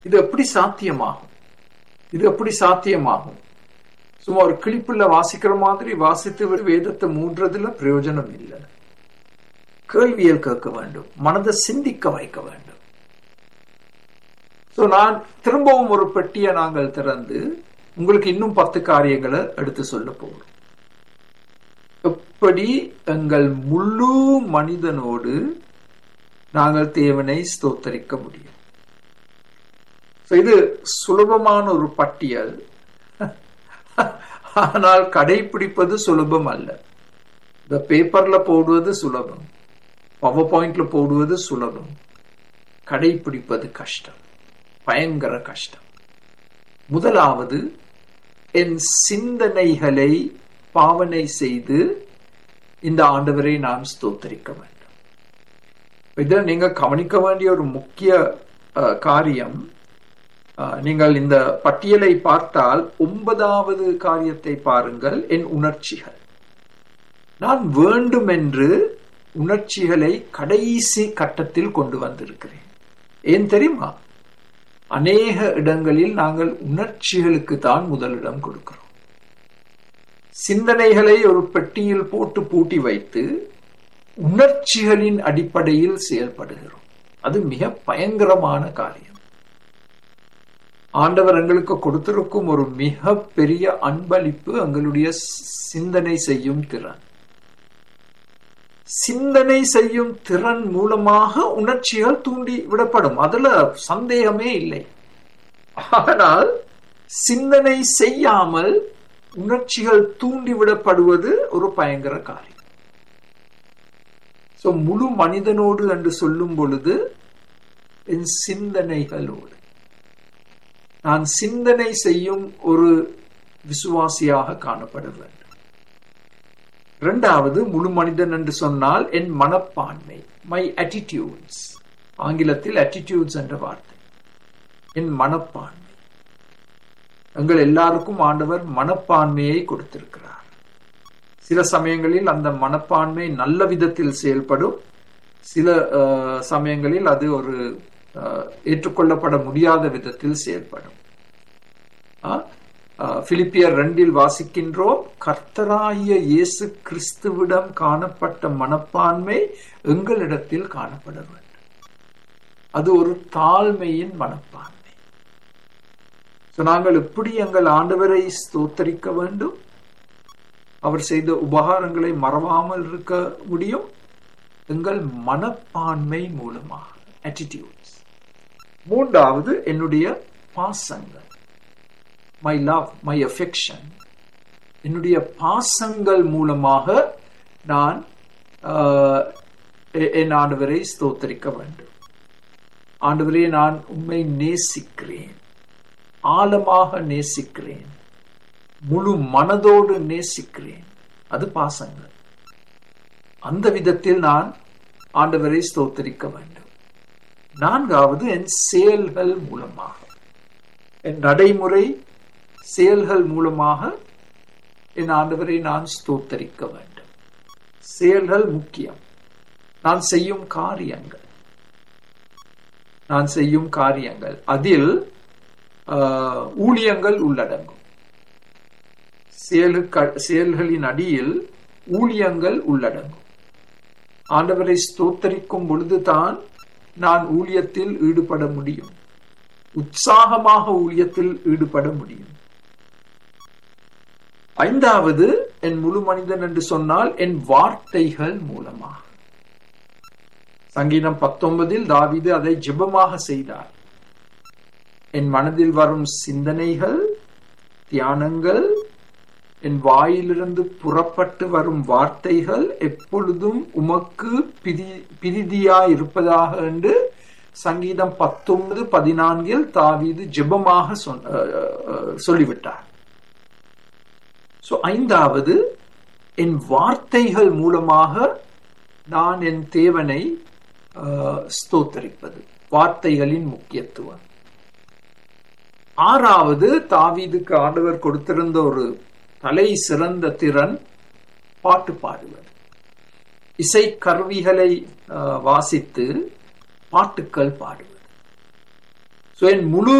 இது எப்படி சாத்தியமாகும் இது எப்படி சாத்தியமாகும் சும்மா ஒரு கிளிப்புல வாசிக்கிற மாதிரி வாசித்து விட்டு வேதத்தை மூன்றதுல பிரயோஜனம் இல்லை கேள்வியல் கேட்க வேண்டும் மனதை சிந்திக்க வைக்க வேண்டும் சோ நான் திரும்பவும் ஒரு பெட்டியை நாங்கள் திறந்து உங்களுக்கு இன்னும் பத்து காரியங்களை எடுத்து சொல்ல போகிறோம் எப்படி எங்கள் முழு மனிதனோடு நாங்கள் தேவனை ஸ்தோத்தரிக்க முடியும் இது சுலபமான ஒரு பட்டியல் ஆனால் கடைபிடிப்பது சுலபம் அல்ல இந்த பேப்பர்ல போடுவது சுலபம் பவர் பாயிண்ட்ல போடுவது சுலபம் கடைபிடிப்பது கஷ்டம் பயங்கர கஷ்டம் முதலாவது என் சிந்தனைகளை பாவனை செய்து இந்த ஆண்டவரை நான் ஸ்தோத்தரிக்க வேண்டும் இதில் நீங்க கவனிக்க வேண்டிய ஒரு முக்கிய காரியம் நீங்கள் இந்த பட்டியலை பார்த்தால் ஒன்பதாவது காரியத்தை பாருங்கள் என் உணர்ச்சிகள் நான் வேண்டும் என்று உணர்ச்சிகளை கடைசி கட்டத்தில் கொண்டு வந்திருக்கிறேன் ஏன் தெரியுமா அநேக இடங்களில் நாங்கள் உணர்ச்சிகளுக்கு தான் முதலிடம் கொடுக்கிறோம் சிந்தனைகளை ஒரு பெட்டியில் போட்டு பூட்டி வைத்து உணர்ச்சிகளின் அடிப்படையில் செயல்படுகிறோம் அது மிக பயங்கரமான காரியம் ஆண்டவர் எங்களுக்கு கொடுத்திருக்கும் ஒரு மிக பெரிய அன்பளிப்பு எங்களுடைய சிந்தனை செய்யும் திறன் சிந்தனை செய்யும் திறன் மூலமாக உணர்ச்சிகள் தூண்டி விடப்படும் அதுல சந்தேகமே இல்லை ஆனால் சிந்தனை செய்யாமல் உணர்ச்சிகள் தூண்டி விடப்படுவது ஒரு பயங்கர காரியம் சோ முழு மனிதனோடு என்று சொல்லும் பொழுது என் சிந்தனைகளோடு நான் சிந்தனை செய்யும் ஒரு விசுவாசியாக காணப்பட வேண்டும் இரண்டாவது முழு மனிதன் என்று சொன்னால் என் மனப்பான்மை மை அட்டிடியூட்ஸ் ஆங்கிலத்தில் அட்டிடியூட்ஸ் என்ற வார்த்தை என் மனப்பான்மை எங்கள் எல்லாருக்கும் ஆண்டவர் மனப்பான்மையை கொடுத்திருக்கிறார் சில சமயங்களில் அந்த மனப்பான்மை நல்ல விதத்தில் செயல்படும் சில சமயங்களில் அது ஒரு ஏற்றுக்கொள்ளப்பட முடியாத விதத்தில் செயல்படும் பிலிப்பியர் ரெண்டில் வாசிக்கின்றோம் கர்த்தராகிய இயேசு கிறிஸ்துவிடம் காணப்பட்ட மனப்பான்மை எங்களிடத்தில் காணப்பட வேண்டும் அது ஒரு தாழ்மையின் மனப்பான்மை நாங்கள் எப்படி எங்கள் ஆண்டவரை ஸ்தோத்தரிக்க வேண்டும் அவர் செய்த உபகாரங்களை மறவாமல் இருக்க முடியும் எங்கள் மனப்பான்மை மூலமாக attitudes மூன்றாவது என்னுடைய பாசங்கள் மை லவ் மை அஃபெக்ஷன் என்னுடைய பாசங்கள் மூலமாக நான் என் ஆண்டவரை ஸ்தோத்தரிக்க வேண்டும் ஆண்டவரே நான் உண்மை நேசிக்கிறேன் ஆழமாக நேசிக்கிறேன் முழு மனதோடு நேசிக்கிறேன் அது பாசங்கள் அந்த விதத்தில் நான் ஆண்டவரை ஸ்தோத்தரிக்க வேண்டும் நான்காவது என் செயல்கள் மூலமாக என் நடைமுறை செயல்கள் மூலமாக என் ஆண்டவரை நான் ஸ்தோத்தரிக்க வேண்டும் செயல்கள் முக்கியம் நான் செய்யும் காரியங்கள் நான் செய்யும் காரியங்கள் அதில் ஊழியங்கள் உள்ளடங்கும் செயல்களின் அடியில் ஊழியங்கள் உள்ளடங்கும் ஆண்டவரை ஸ்தோத்தரிக்கும் பொழுதுதான் நான் ஊழியத்தில் ஈடுபட முடியும் உற்சாகமாக ஊழியத்தில் ஈடுபட முடியும் ஐந்தாவது என் முழு மனிதன் என்று சொன்னால் என் வார்த்தைகள் மூலமாக சங்கீதம் பத்தொன்பதில் தாவிது அதை ஜெபமாக செய்தார் என் மனதில் வரும் சிந்தனைகள் தியானங்கள் என் வாயிலிருந்து புறப்பட்டு வரும் வார்த்தைகள் எப்பொழுதும் உமக்கு பிரி பிரிதியா இருப்பதாக என்று சங்கீதம் பத்தொன்பது பதினான்கில் தாவீது ஜெபமாக சொல்லிவிட்டார் சோ ஐந்தாவது என் வார்த்தைகள் மூலமாக நான் என் தேவனை ஸ்தோத்தரிப்பது வார்த்தைகளின் முக்கியத்துவம் ஆறாவது தாவீதுக்கு ஆண்டவர் கொடுத்திருந்த ஒரு தலை சிறந்த திறன் பாட்டு பாடுவது இசை கருவிகளை வாசித்து பாட்டுக்கள் பாடுவது என் முழு